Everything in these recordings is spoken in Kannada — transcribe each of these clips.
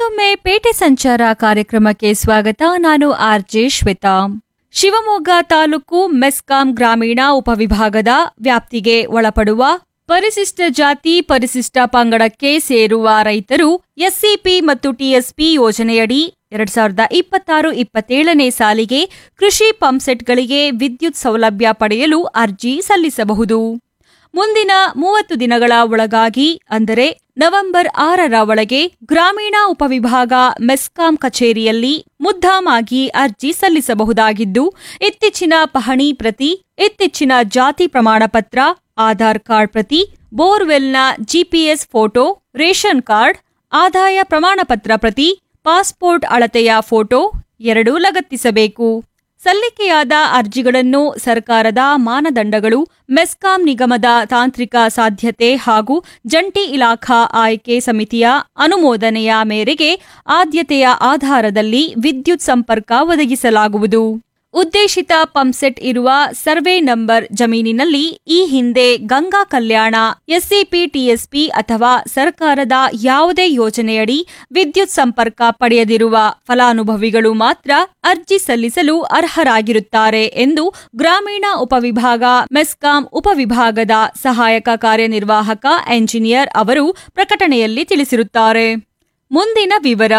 ಮತ್ತೊಮ್ಮೆ ಪೇಟೆ ಸಂಚಾರ ಕಾರ್ಯಕ್ರಮಕ್ಕೆ ಸ್ವಾಗತ ನಾನು ಆರ್ಜೆ ಶ್ವೇತಾ ಶಿವಮೊಗ್ಗ ತಾಲೂಕು ಮೆಸ್ಕಾಂ ಗ್ರಾಮೀಣ ಉಪವಿಭಾಗದ ವ್ಯಾಪ್ತಿಗೆ ಒಳಪಡುವ ಪರಿಶಿಷ್ಟ ಜಾತಿ ಪರಿಶಿಷ್ಟ ಪಂಗಡಕ್ಕೆ ಸೇರುವ ರೈತರು ಎಸ್ಸಿಪಿ ಮತ್ತು ಟಿಎಸ್ಪಿ ಯೋಜನೆಯಡಿ ಎರಡ್ ಸಾವಿರದ ಇಪ್ಪತ್ತಾರು ಇಪ್ಪತ್ತೇಳನೇ ಸಾಲಿಗೆ ಕೃಷಿ ಪಂಪ್ಸೆಟ್ಗಳಿಗೆ ವಿದ್ಯುತ್ ಸೌಲಭ್ಯ ಪಡೆಯಲು ಅರ್ಜಿ ಸಲ್ಲಿಸಬಹುದು ಮುಂದಿನ ಮೂವತ್ತು ದಿನಗಳ ಒಳಗಾಗಿ ಅಂದರೆ ನವೆಂಬರ್ ಆರರ ಒಳಗೆ ಗ್ರಾಮೀಣ ಉಪವಿಭಾಗ ಮೆಸ್ಕಾಂ ಕಚೇರಿಯಲ್ಲಿ ಮುದ್ದಾಮಾಗಿ ಅರ್ಜಿ ಸಲ್ಲಿಸಬಹುದಾಗಿದ್ದು ಇತ್ತೀಚಿನ ಪಹಣಿ ಪ್ರತಿ ಇತ್ತೀಚಿನ ಜಾತಿ ಪ್ರಮಾಣ ಪತ್ರ ಆಧಾರ್ ಕಾರ್ಡ್ ಪ್ರತಿ ಬೋರ್ವೆಲ್ನ ಜಿಪಿಎಸ್ ಫೋಟೋ ರೇಷನ್ ಕಾರ್ಡ್ ಆದಾಯ ಪ್ರಮಾಣ ಪತ್ರ ಪ್ರತಿ ಪಾಸ್ಪೋರ್ಟ್ ಅಳತೆಯ ಫೋಟೋ ಎರಡೂ ಲಗತ್ತಿಸಬೇಕು ಸಲ್ಲಿಕೆಯಾದ ಅರ್ಜಿಗಳನ್ನು ಸರ್ಕಾರದ ಮಾನದಂಡಗಳು ಮೆಸ್ಕಾಂ ನಿಗಮದ ತಾಂತ್ರಿಕ ಸಾಧ್ಯತೆ ಹಾಗೂ ಜಂಟಿ ಇಲಾಖಾ ಆಯ್ಕೆ ಸಮಿತಿಯ ಅನುಮೋದನೆಯ ಮೇರೆಗೆ ಆದ್ಯತೆಯ ಆಧಾರದಲ್ಲಿ ವಿದ್ಯುತ್ ಸಂಪರ್ಕ ಒದಗಿಸಲಾಗುವುದು ಉದ್ದೇಶಿತ ಪಂಪ್ಸೆಟ್ ಇರುವ ಸರ್ವೆ ನಂಬರ್ ಜಮೀನಿನಲ್ಲಿ ಈ ಹಿಂದೆ ಗಂಗಾ ಕಲ್ಯಾಣ ಎಸ್ಸಿಪಿ ಟಿಎಸ್ಪಿ ಅಥವಾ ಸರ್ಕಾರದ ಯಾವುದೇ ಯೋಜನೆಯಡಿ ವಿದ್ಯುತ್ ಸಂಪರ್ಕ ಪಡೆಯದಿರುವ ಫಲಾನುಭವಿಗಳು ಮಾತ್ರ ಅರ್ಜಿ ಸಲ್ಲಿಸಲು ಅರ್ಹರಾಗಿರುತ್ತಾರೆ ಎಂದು ಗ್ರಾಮೀಣ ಉಪವಿಭಾಗ ಮೆಸ್ಕಾಂ ಉಪವಿಭಾಗದ ಸಹಾಯಕ ಕಾರ್ಯನಿರ್ವಾಹಕ ಎಂಜಿನಿಯರ್ ಅವರು ಪ್ರಕಟಣೆಯಲ್ಲಿ ತಿಳಿಸಿರುತ್ತಾರೆ ಮುಂದಿನ ವಿವರ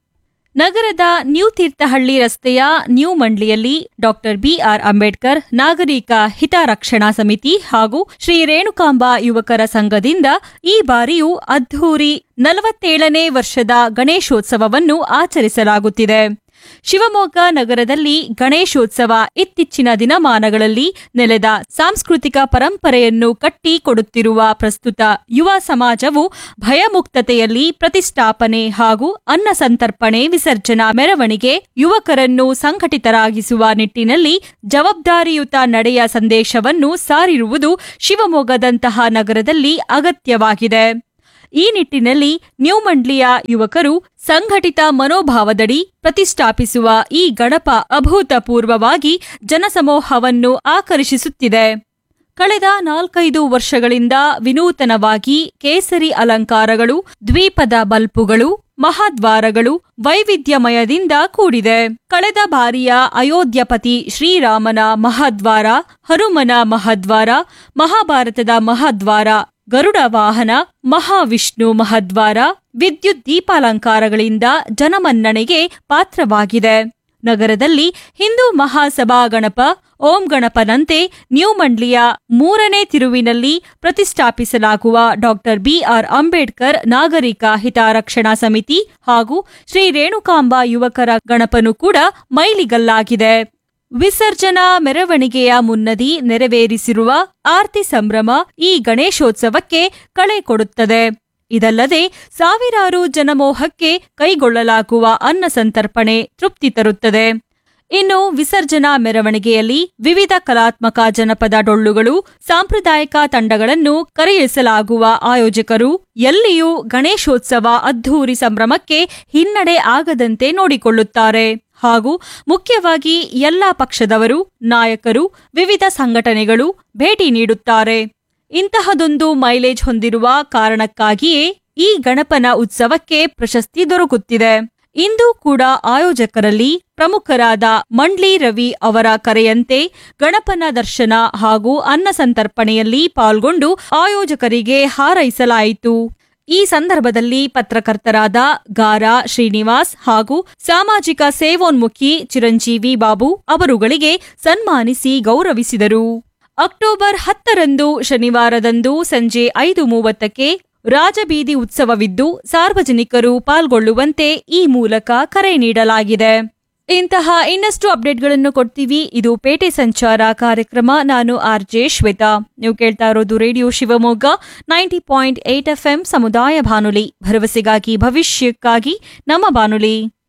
ನಗರದ ನ್ಯೂ ತೀರ್ಥಹಳ್ಳಿ ರಸ್ತೆಯ ನ್ಯೂ ಮಂಡ್ಲಿಯಲ್ಲಿ ಡಾಕ್ಟರ್ ಬಿಆರ್ ಅಂಬೇಡ್ಕರ್ ನಾಗರಿಕ ಹಿತರಕ್ಷಣಾ ಸಮಿತಿ ಹಾಗೂ ಶ್ರೀ ರೇಣುಕಾಂಬ ಯುವಕರ ಸಂಘದಿಂದ ಈ ಬಾರಿಯೂ ಅದ್ಧೂರಿ ನಲವತ್ತೇಳನೇ ವರ್ಷದ ಗಣೇಶೋತ್ಸವವನ್ನು ಆಚರಿಸಲಾಗುತ್ತಿದೆ ಶಿವಮೊಗ್ಗ ನಗರದಲ್ಲಿ ಗಣೇಶೋತ್ಸವ ಇತ್ತೀಚಿನ ದಿನಮಾನಗಳಲ್ಲಿ ನೆಲೆದ ಸಾಂಸ್ಕೃತಿಕ ಪರಂಪರೆಯನ್ನು ಕಟ್ಟಿ ಕೊಡುತ್ತಿರುವ ಪ್ರಸ್ತುತ ಯುವ ಸಮಾಜವು ಭಯಮುಕ್ತತೆಯಲ್ಲಿ ಪ್ರತಿಷ್ಠಾಪನೆ ಹಾಗೂ ಅನ್ನ ಸಂತರ್ಪಣೆ ವಿಸರ್ಜನಾ ಮೆರವಣಿಗೆ ಯುವಕರನ್ನು ಸಂಘಟಿತರಾಗಿಸುವ ನಿಟ್ಟಿನಲ್ಲಿ ಜವಾಬ್ದಾರಿಯುತ ನಡೆಯ ಸಂದೇಶವನ್ನು ಸಾರಿರುವುದು ಶಿವಮೊಗ್ಗದಂತಹ ನಗರದಲ್ಲಿ ಅಗತ್ಯವಾಗಿದೆ ಈ ನಿಟ್ಟಿನಲ್ಲಿ ನ್ಯೂ ಮಂಡ್ಲಿಯ ಯುವಕರು ಸಂಘಟಿತ ಮನೋಭಾವದಡಿ ಪ್ರತಿಷ್ಠಾಪಿಸುವ ಈ ಗಣಪ ಅಭೂತಪೂರ್ವವಾಗಿ ಜನಸಮೂಹವನ್ನು ಆಕರ್ಷಿಸುತ್ತಿದೆ ಕಳೆದ ನಾಲ್ಕೈದು ವರ್ಷಗಳಿಂದ ವಿನೂತನವಾಗಿ ಕೇಸರಿ ಅಲಂಕಾರಗಳು ದ್ವೀಪದ ಬಲ್ಪುಗಳು ಮಹಾದ್ವಾರಗಳು ವೈವಿಧ್ಯಮಯದಿಂದ ಕೂಡಿದೆ ಕಳೆದ ಬಾರಿಯ ಅಯೋಧ್ಯಪತಿ ಶ್ರೀರಾಮನ ಮಹಾದ್ವಾರ ಹನುಮನ ಮಹಾದ್ವಾರ ಮಹಾಭಾರತದ ಮಹಾದ್ವಾರ ಗರುಡ ವಾಹನ ಮಹಾವಿಷ್ಣು ಮಹದ್ವಾರ ವಿದ್ಯುತ್ ದೀಪಾಲಂಕಾರಗಳಿಂದ ಜನಮನ್ನಣೆಗೆ ಪಾತ್ರವಾಗಿದೆ ನಗರದಲ್ಲಿ ಹಿಂದೂ ಮಹಾಸಭಾ ಗಣಪ ಓಂ ಗಣಪನಂತೆ ನ್ಯೂ ಮಂಡ್ಲಿಯ ಮೂರನೇ ತಿರುವಿನಲ್ಲಿ ಪ್ರತಿಷ್ಠಾಪಿಸಲಾಗುವ ಡಾಕ್ಟರ್ ಬಿಆರ್ ಅಂಬೇಡ್ಕರ್ ನಾಗರಿಕ ಹಿತರಕ್ಷಣಾ ಸಮಿತಿ ಹಾಗೂ ಶ್ರೀ ರೇಣುಕಾಂಬ ಯುವಕರ ಗಣಪನು ಕೂಡ ಮೈಲಿಗಲ್ಲಾಗಿದೆ ವಿಸರ್ಜನಾ ಮೆರವಣಿಗೆಯ ಮುನ್ನದಿ ನೆರವೇರಿಸಿರುವ ಆರ್ತಿ ಸಂಭ್ರಮ ಈ ಗಣೇಶೋತ್ಸವಕ್ಕೆ ಕಳೆ ಕೊಡುತ್ತದೆ ಇದಲ್ಲದೆ ಸಾವಿರಾರು ಜನಮೋಹಕ್ಕೆ ಕೈಗೊಳ್ಳಲಾಗುವ ಅನ್ನ ಸಂತರ್ಪಣೆ ತೃಪ್ತಿ ತರುತ್ತದೆ ಇನ್ನು ವಿಸರ್ಜನಾ ಮೆರವಣಿಗೆಯಲ್ಲಿ ವಿವಿಧ ಕಲಾತ್ಮಕ ಜನಪದ ಡೊಳ್ಳುಗಳು ಸಾಂಪ್ರದಾಯಿಕ ತಂಡಗಳನ್ನು ಕರೆಯಿಸಲಾಗುವ ಆಯೋಜಕರು ಎಲ್ಲಿಯೂ ಗಣೇಶೋತ್ಸವ ಅದ್ಧೂರಿ ಸಂಭ್ರಮಕ್ಕೆ ಹಿನ್ನಡೆ ಆಗದಂತೆ ನೋಡಿಕೊಳ್ಳುತ್ತಾರೆ ಹಾಗೂ ಮುಖ್ಯವಾಗಿ ಎಲ್ಲಾ ಪಕ್ಷದವರು ನಾಯಕರು ವಿವಿಧ ಸಂಘಟನೆಗಳು ಭೇಟಿ ನೀಡುತ್ತಾರೆ ಇಂತಹದೊಂದು ಮೈಲೇಜ್ ಹೊಂದಿರುವ ಕಾರಣಕ್ಕಾಗಿಯೇ ಈ ಗಣಪನ ಉತ್ಸವಕ್ಕೆ ಪ್ರಶಸ್ತಿ ದೊರಕುತ್ತಿದೆ ಇಂದು ಕೂಡ ಆಯೋಜಕರಲ್ಲಿ ಪ್ರಮುಖರಾದ ಮಂಡ್ಲಿ ರವಿ ಅವರ ಕರೆಯಂತೆ ಗಣಪನ ದರ್ಶನ ಹಾಗೂ ಅನ್ನ ಸಂತರ್ಪಣೆಯಲ್ಲಿ ಪಾಲ್ಗೊಂಡು ಆಯೋಜಕರಿಗೆ ಹಾರೈಸಲಾಯಿತು ಈ ಸಂದರ್ಭದಲ್ಲಿ ಪತ್ರಕರ್ತರಾದ ಗಾರಾ ಶ್ರೀನಿವಾಸ್ ಹಾಗೂ ಸಾಮಾಜಿಕ ಸೇವೋನ್ಮುಖಿ ಚಿರಂಜೀವಿ ಬಾಬು ಅವರುಗಳಿಗೆ ಸನ್ಮಾನಿಸಿ ಗೌರವಿಸಿದರು ಅಕ್ಟೋಬರ್ ಹತ್ತರಂದು ಶನಿವಾರದಂದು ಸಂಜೆ ಐದು ಮೂವತ್ತಕ್ಕೆ ರಾಜಬೀದಿ ಉತ್ಸವವಿದ್ದು ಸಾರ್ವಜನಿಕರು ಪಾಲ್ಗೊಳ್ಳುವಂತೆ ಈ ಮೂಲಕ ಕರೆ ನೀಡಲಾಗಿದೆ ಇಂತಹ ಇನ್ನಷ್ಟು ಅಪ್ಡೇಟ್ಗಳನ್ನು ಕೊಡ್ತೀವಿ ಇದು ಪೇಟೆ ಸಂಚಾರ ಕಾರ್ಯಕ್ರಮ ನಾನು ಆರ್ ಜೆ ಶ್ವೇತಾ ನೀವು ಕೇಳ್ತಾ ಇರೋದು radio Shivamogga ninety point eight F ಸಮುದಾಯ ಬಾನುಲಿ ಭರವಸೆಗಾಗಿ ಭವಿಷ್ಯಕ್ಕಾಗಿ ನಮ್ಮ ಬಾನುಲಿ